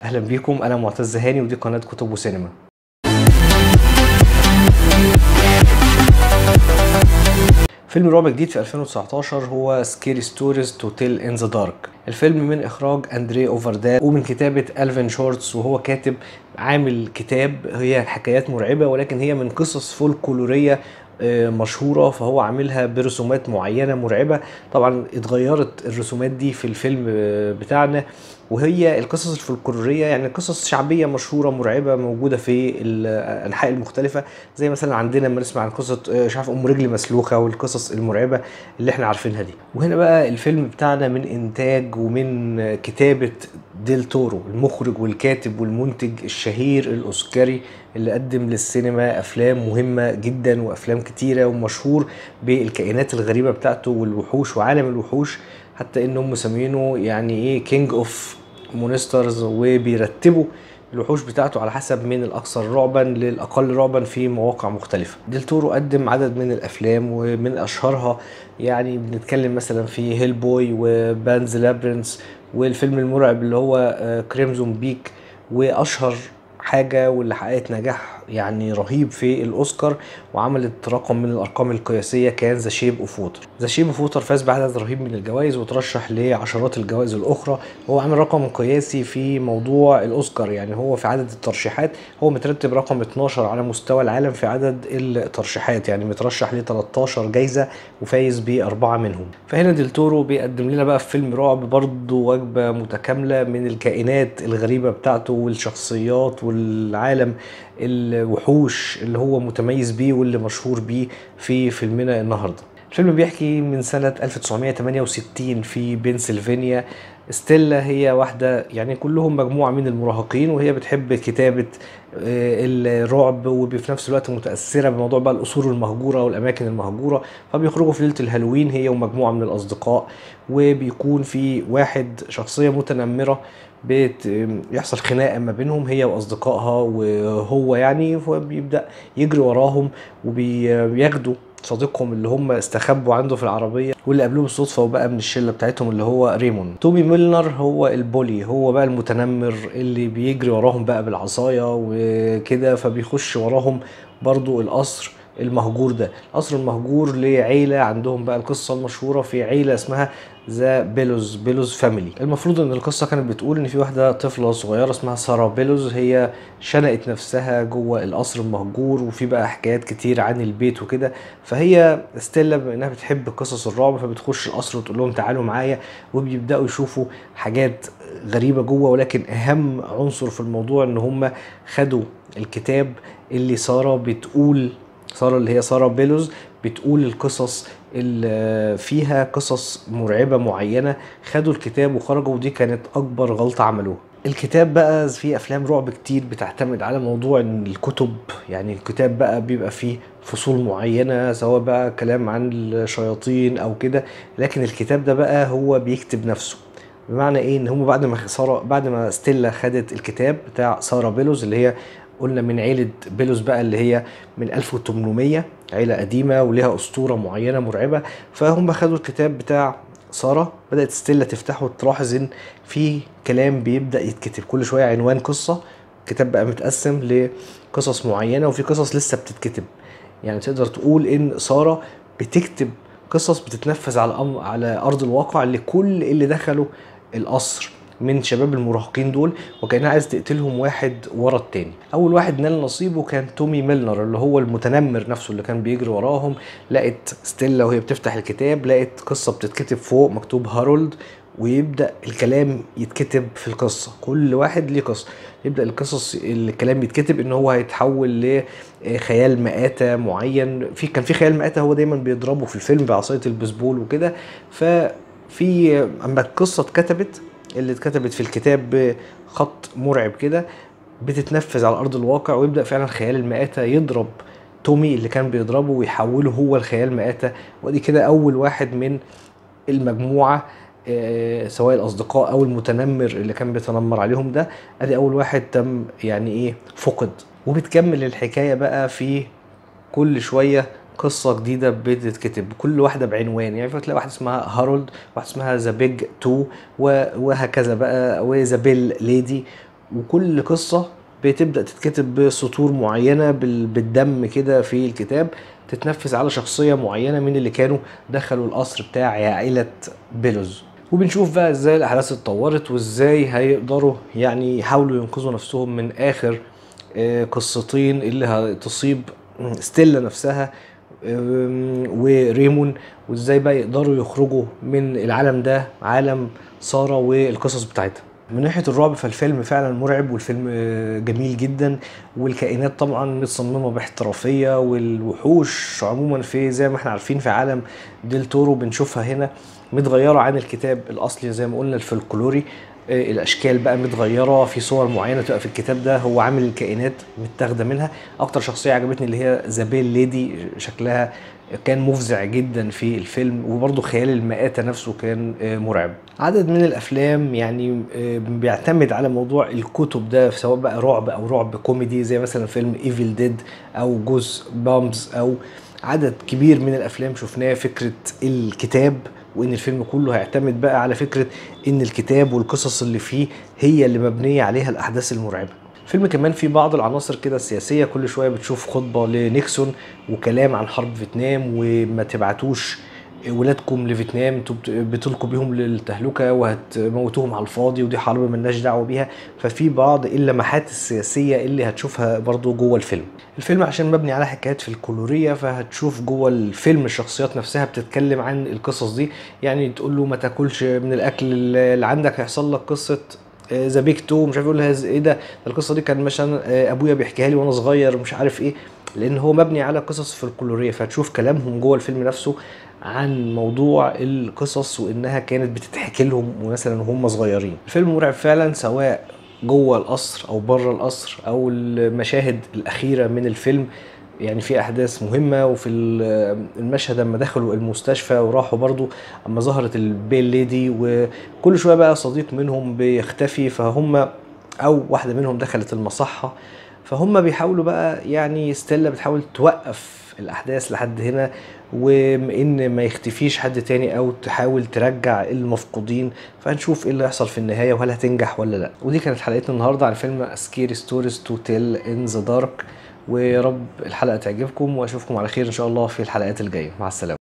اهلا بيكم انا معتز هاني ودي قناه كتب وسينما فيلم رعب جديد في 2019 هو سكيري ستوريز تو تيل ان ذا دارك الفيلم من اخراج اندري اوفردال ومن كتابه الفين شورتس وهو كاتب عامل كتاب هي حكايات مرعبه ولكن هي من قصص فولكلوريه مشهوره فهو عاملها برسومات معينه مرعبه طبعا اتغيرت الرسومات دي في الفيلم بتاعنا وهي القصص الفولكلوريه يعني قصص شعبيه مشهوره مرعبه موجوده في الانحاء المختلفه زي مثلا عندنا لما نسمع عن قصه مش عارف ام رجل مسلوخه والقصص المرعبه اللي احنا عارفينها دي وهنا بقى الفيلم بتاعنا من انتاج ومن كتابه ديل تورو المخرج والكاتب والمنتج الشهير الاوسكاري اللي قدم للسينما افلام مهمه جدا وافلام كتيره ومشهور بالكائنات الغريبه بتاعته والوحوش وعالم الوحوش حتى انهم مسمينه يعني ايه كينج اوف مونسترز وبيرتبوا الوحوش بتاعته على حسب من الاكثر رعبا للاقل رعبا في مواقع مختلفه ديل تورو قدم عدد من الافلام ومن اشهرها يعني بنتكلم مثلا في هيل بوي وبانز لابرنس والفيلم المرعب اللي هو كريمزون بيك واشهر حاجة واللي حققت نجاح يعني رهيب في الأوسكار وعملت رقم من الأرقام القياسية كان ذا شيب أوف ووتر ذا شيب أوف ووتر فاز بعدد رهيب من الجوائز وترشح لعشرات الجوائز الأخرى هو عامل رقم قياسي في موضوع الأوسكار يعني هو في عدد الترشيحات هو مترتب رقم 12 على مستوى العالم في عدد الترشيحات يعني مترشح ل 13 جايزة وفايز بأربعة منهم فهنا ديل تورو بيقدم لنا بقى في فيلم رعب برضه وجبة متكاملة من الكائنات الغريبة بتاعته والشخصيات والعالم الوحوش اللي هو متميز بيه واللي مشهور بيه في فيلمنا النهارده الفيلم بيحكي من سنة 1968 في بنسلفانيا ستيلا هي واحدة يعني كلهم مجموعة من المراهقين وهي بتحب كتابة الرعب وفي نفس الوقت متأثرة بموضوع بقى القصور المهجورة والأماكن المهجورة فبيخرجوا في ليلة الهالوين هي ومجموعة من الأصدقاء وبيكون في واحد شخصية متنمرة بيحصل خناقه ما بينهم هي واصدقائها وهو يعني فبيبدا يجري وراهم وبياخدوا صديقهم اللي هم استخبوا عنده في العربيه واللي قابلوه بالصدفه وبقى من الشله بتاعتهم اللي هو ريمون تومي ميلنر هو البولي هو بقى المتنمر اللي بيجري وراهم بقى بالعصايه وكده فبيخش وراهم برضو القصر المهجور ده القصر المهجور لعيلة عندهم بقى القصة المشهورة في عيلة اسمها ذا بيلوز بيلوز فاميلي المفروض ان القصة كانت بتقول ان في واحدة طفلة صغيرة اسمها سارة بيلوز هي شنقت نفسها جوه القصر المهجور وفي بقى حكايات كتير عن البيت وكده فهي ستيلا بما انها بتحب قصص الرعب فبتخش القصر وتقول لهم تعالوا معايا وبيبداوا يشوفوا حاجات غريبة جوه ولكن اهم عنصر في الموضوع ان هم خدوا الكتاب اللي سارة بتقول سارة اللي هي سارة بيلوز بتقول القصص اللي فيها قصص مرعبة معينة خدوا الكتاب وخرجوا ودي كانت أكبر غلطة عملوها الكتاب بقى في أفلام رعب كتير بتعتمد على موضوع إن الكتب يعني الكتاب بقى بيبقى فيه فصول معينة سواء بقى كلام عن الشياطين أو كده لكن الكتاب ده بقى هو بيكتب نفسه بمعنى ايه ان هم بعد ما ساره بعد ما ستيلا خدت الكتاب بتاع ساره بيلوز اللي هي قلنا من عيلة بيلوس بقى اللي هي من 1800 عيلة قديمة وليها أسطورة معينة مرعبة فهم خدوا الكتاب بتاع سارة بدأت ستيلا تفتحه وتلاحظ إن في كلام بيبدأ يتكتب كل شوية عنوان قصة الكتاب بقى متقسم لقصص معينة وفي قصص لسه بتتكتب يعني تقدر تقول إن سارة بتكتب قصص بتتنفذ على أم... على أرض الواقع لكل اللي دخلوا القصر من شباب المراهقين دول وكانها عايز تقتلهم واحد ورا التاني اول واحد نال نصيبه كان تومي ميلنر اللي هو المتنمر نفسه اللي كان بيجري وراهم لقت ستيلا وهي بتفتح الكتاب لقت قصه بتتكتب فوق مكتوب هارولد ويبدا الكلام يتكتب في القصه كل واحد ليه قصه يبدا القصص الكلام يتكتب ان هو هيتحول لخيال مآتة معين في كان في خيال مآتة هو دايما بيضربه في الفيلم بعصايه البيسبول وكده ففي اما القصه اتكتبت اللي اتكتبت في الكتاب بخط مرعب كده بتتنفذ على ارض الواقع ويبدا فعلا خيال المآتة يضرب تومي اللي كان بيضربه ويحوله هو الخيال مآتة ودي كده اول واحد من المجموعه سواء الاصدقاء او المتنمر اللي كان بيتنمر عليهم ده ادي اول واحد تم يعني ايه فقد وبتكمل الحكايه بقى في كل شويه قصة جديدة بتتكتب كل واحدة بعنوان يعني فتلاقي واحدة اسمها هارولد واحدة اسمها ذا بيج تو وهكذا بقى وذا بيل ليدي وكل قصة بتبدأ تتكتب بسطور معينة بال- بالدم كده في الكتاب تتنفذ على شخصية معينة من اللي كانوا دخلوا القصر بتاع عائلة بيلوز وبنشوف بقى ازاي الاحداث اتطورت وازاي هيقدروا يعني يحاولوا ينقذوا نفسهم من اخر آه، قصتين اللي هتصيب ستيلا نفسها آم، وريمون وازاي بقى يقدروا يخرجوا من العالم ده عالم سارة والقصص بتاعتها من ناحية الرعب فالفيلم فعلا مرعب والفيلم آه، جميل جدا والكائنات طبعا متصممة باحترافية والوحوش عموما في زي ما احنا عارفين في عالم ديل تورو بنشوفها هنا متغيرة عن الكتاب الأصلي زي ما قلنا الفلكلوري آه، الاشكال بقى متغيره في صور معينه تبقى في الكتاب ده هو عامل الكائنات متاخده منها اكتر شخصيه عجبتني اللي هي زابيل ليدي شكلها كان مفزع جدا في الفيلم وبرضه خيال المآتة نفسه كان آه، مرعب عدد من الافلام يعني آه، بيعتمد على موضوع الكتب ده سواء بقى رعب او رعب كوميدي زي مثلا فيلم ايفل ديد او جوز بامز او عدد كبير من الافلام شفناه فكره الكتاب وان الفيلم كله هيعتمد بقى على فكره ان الكتاب والقصص اللي فيه هي اللي مبنيه عليها الاحداث المرعبه الفيلم كمان فيه بعض العناصر كده السياسيه كل شويه بتشوف خطبه لنيكسون وكلام عن حرب فيتنام وما تبعتوش ولادكم لفيتنام انتوا بت- بتلقوا بيهم للتهلكه وهتموتوهم على الفاضي ودي حرب ملناش دعوه بيها ففي بعض اللمحات السياسيه اللي هتشوفها برضو جوه الفيلم الفيلم عشان مبني على حكايات فلكلوريه فهتشوف جوه الفيلم الشخصيات نفسها بتتكلم عن القصص دي يعني تقول له ما تاكلش من الاكل اللي عندك هيحصل لك قصه ذا بيج تو مش عارف يقول لها ايه ده ده القصه دي كان مثلا آه، ابويا بيحكيها لي وانا صغير ومش عارف ايه لان هو مبني على قصص فلكلوريه فهتشوف كلامهم جوه الفيلم نفسه عن موضوع القصص وانها كانت بتتحكي لهم مثلا وهم صغيرين الفيلم مرعب فعلا سواء جوه القصر او بره القصر او المشاهد الاخيره من الفيلم يعني في احداث مهمه وفي ال- المشهد لما دخلوا المستشفى وراحوا برضو اما ظهرت البيل ليدي وكل شويه بقى صديق منهم بيختفي فهم او واحده منهم دخلت المصحه فهم بيحاولوا بقى يعني ستيلا بتحاول توقف الاحداث لحد هنا وان ما يختفيش حد تاني او تحاول ترجع المفقودين فهنشوف ايه اللي هيحصل في النهايه وهل هتنجح ولا لا ودي كانت حلقتنا النهارده عن فيلم سكيري ستوريز تو تيل ان ذا دارك ويا رب الحلقه تعجبكم واشوفكم على خير ان شاء الله في الحلقات الجايه مع السلامه